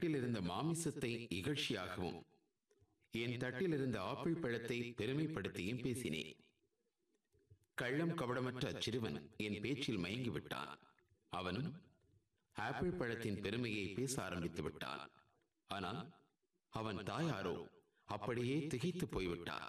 தட்டில் இருந்த மாமிசத்தை இகழ்ச்சியாகவும் என் தட்டில் இருந்த ஆப்பிள் பழத்தை பெருமைப்படுத்தியும் பேசினேன் கள்ளம் கபடமற்ற அச்சிறுவன் என் பேச்சில் மயங்கி விட்டான் அவனும் ஆப்பிள் பழத்தின் பெருமையை பேச ஆரம்பித்து விட்டான் ஆனால் அவன் தாயாரோ அப்படியே திகைத்து போய்விட்டார்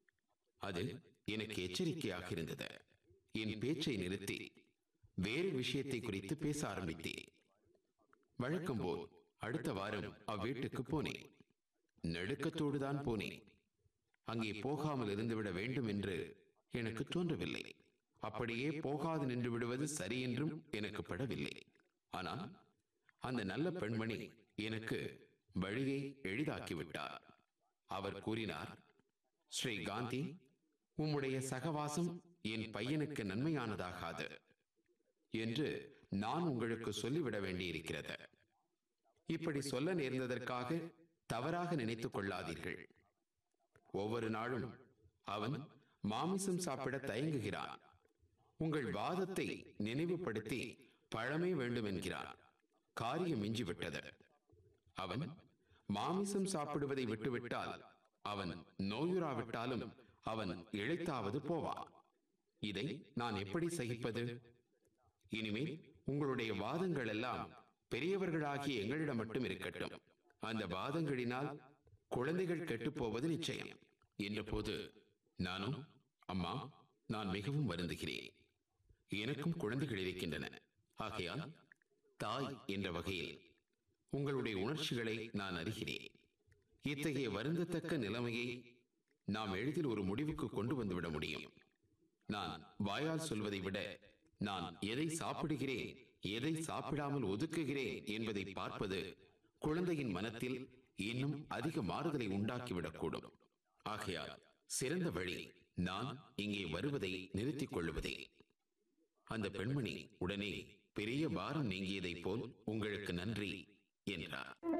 அது எனக்கு எச்சரிக்கையாக இருந்தது என் பேச்சை நிறுத்தி வேறு விஷயத்தை குறித்து பேச ஆரம்பித்தேன் வழக்கம் போல் அடுத்த வாரம் அவ்வீட்டுக்கு போனேன் நடுக்கத்தோடு தான் போனேன் அங்கே போகாமல் இருந்துவிட வேண்டும் என்று எனக்கு தோன்றவில்லை அப்படியே போகாது நின்று விடுவது சரி என்றும் எனக்கு படவில்லை ஆனால் அந்த நல்ல பெண்மணி எனக்கு வழியை எளிதாக்கிவிட்டார் அவர் கூறினார் ஸ்ரீ காந்தி உம்முடைய சகவாசம் என் பையனுக்கு நன்மையானதாகாது என்று நான் உங்களுக்கு சொல்லிவிட வேண்டியிருக்கிறது இப்படி சொல்ல நேர்ந்ததற்காக தவறாக நினைத்துக் கொள்ளாதீர்கள் ஒவ்வொரு நாளும் அவன் மாமிசம் சாப்பிட தயங்குகிறான் உங்கள் வாதத்தை நினைவுபடுத்தி பழமே வேண்டும் என்கிறான் காரியம் மிஞ்சிவிட்டது அவன் மாமிசம் சாப்பிடுவதை விட்டுவிட்டால் அவன் நோயுறாவிட்டாலும் அவன் இழைத்தாவது போவான் இதை நான் எப்படி சகிப்பது இனிமேல் உங்களுடைய வாதங்கள் எல்லாம் பெரியவர்களாகிய எங்களிடம் மட்டும் இருக்கட்டும் அந்த வாதங்களினால் குழந்தைகள் கெட்டுப் போவது நிச்சயம் என்ற போது நானும் அம்மா நான் மிகவும் வருந்துகிறேன் எனக்கும் குழந்தைகள் இருக்கின்றன ஆகையால் தாய் என்ற வகையில் உங்களுடைய உணர்ச்சிகளை நான் அறிகிறேன் இத்தகைய வருந்தத்தக்க நிலைமையை நாம் எளிதில் ஒரு முடிவுக்கு கொண்டு வந்துவிட முடியும் நான் வாயால் சொல்வதை விட நான் எதை சாப்பிடுகிறேன் எதை சாப்பிடாமல் ஒதுக்குகிறேன் என்பதை பார்ப்பது குழந்தையின் மனத்தில் இன்னும் அதிக மாறுதலை உண்டாக்கிவிடக்கூடும் ஆகையால் சிறந்த வழி நான் இங்கே வருவதை நிறுத்திக் கொள்ளுவதே அந்த பெண்மணி உடனே பெரிய பாரம் நீங்கியதைப் போல் உங்களுக்கு நன்றி என்றார்